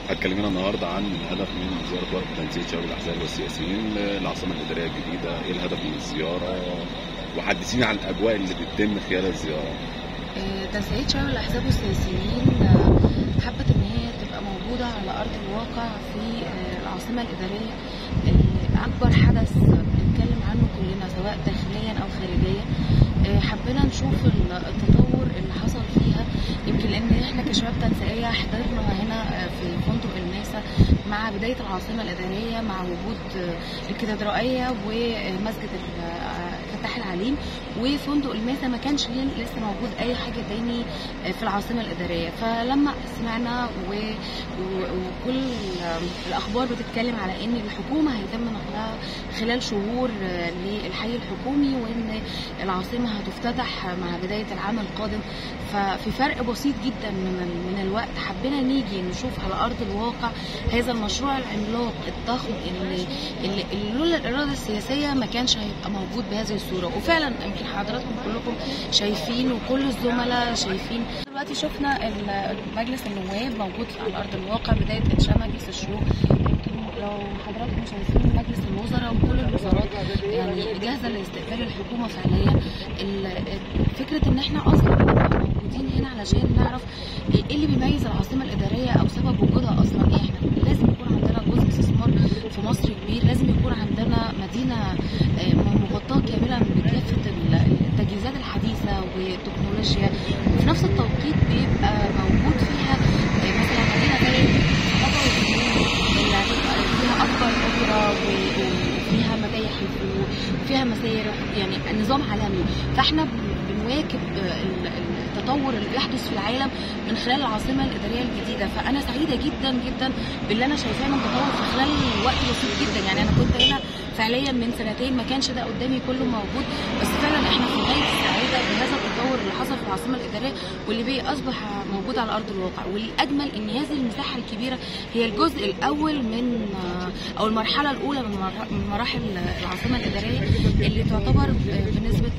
هتكلمنا النهارده عن الهدف من زياره وفد تنسيق شباب الاحزاب والسياسيين للعاصمه الاداريه الجديده، ايه الهدف من الزياره؟ وحدثيني عن الاجواء اللي بتتم خلال الزياره. آه، تنسيقية شباب الأحزاب والسياسيين آه، حبت إن هي تبقى موجودة على أرض الواقع في آه، العاصمة الإدارية اللي أكبر حدث بنتكلم عنه كلنا سواء داخليا أو خارجيا آه، حبينا نشوف ال- التطور اللي حصل فيها يمكن لأن إحنا كشباب تنسيقية حضرنا هنا آه، في فندق الماسة مع بداية العاصمة الإدارية مع وجود آه، الكاتدرائية ومسجد ال- آه، فتح العليم وفندق الماسة ما كانش ليه- لسه موجود اي حاجه تاني في العاصمه الاداريه فلما سمعنا و... و... وكل الاخبار بتتكلم على ان الحكومه هيتم نقلها خلال شهور للحي الحكومي وان العاصمه هتفتتح مع بدايه العام القادم ففي فرق بسيط جدا من ال... من الوقت حبينا نيجي نشوف على ارض الواقع هذا المشروع العملاق الضخم اللي اللي اللي لولا الاراده السياسيه ما كانش هيبقى موجود بهذه الصوره وفعلا يمكن حضراتكم كلكم شايفين وكل الزملاء شايفين دلوقتي شفنا ال- مجلس النواب موجود على ارض الواقع بدايه انشاء مجلس الشيوخ يمكن لو حضراتكم شايفين مجلس الوزراء وكل الوزارات يعني جاهزه لاستقبال الحكومه فعليا ال- فكره ان احنا اصلا نبقى موجودين هنا علشان نعرف ايه اللي بيميز العاصمه الاداريه او سبب وجودها اصلا ايه احنا لازم يكون عندنا جزء استثمار في مصر كبير لازم يكون عندنا مدينه آه، مغطاه كاملا بكافه ال- التجهيزات الحديثه والتكنولوجيا وفي نفس التوقيت بيبقى موجود فيها آه، مثلا مدينه زي قطر اللي هتبقى فيها اكبر اوبرا و- وفيها متاحف وفيها مسارح يعني نظام عالمي فاحنا بنواكب آه، ال- التطور اللي بيحدث في العالم من خلال العاصمه الاداريه الجديده فانا سعيده جدا جدا باللي انا شايفاه من تطور في خلال وقت بسيط جدا يعني انا كنت هنا فعليا من سنتين ما كانش ده قدامي كله موجود بس فعلا احنا في غايه السعاده بهذا التطور اللي حصل في العاصمه الاداريه واللي بقى اصبح موجود على ارض الواقع والاجمل ان هذه المساحه الكبيره هي الجزء الاول من او المرحله الاولى من مر- من مراحل العاصمه الاداريه اللي تعتبر بنسبه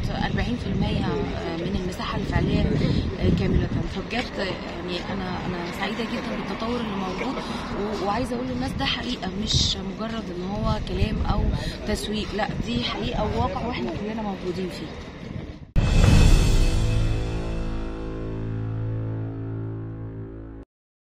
40% من المساحه الفعليه كامله فبجد يعني انا انا سعيده جدا بالتطور اللي موجود و- وعايزه اقول للناس ده حقيقه مش مجرد ان هو كلام او تسويق لا دي حقيقه وواقع واحنا كلنا موجودين فيه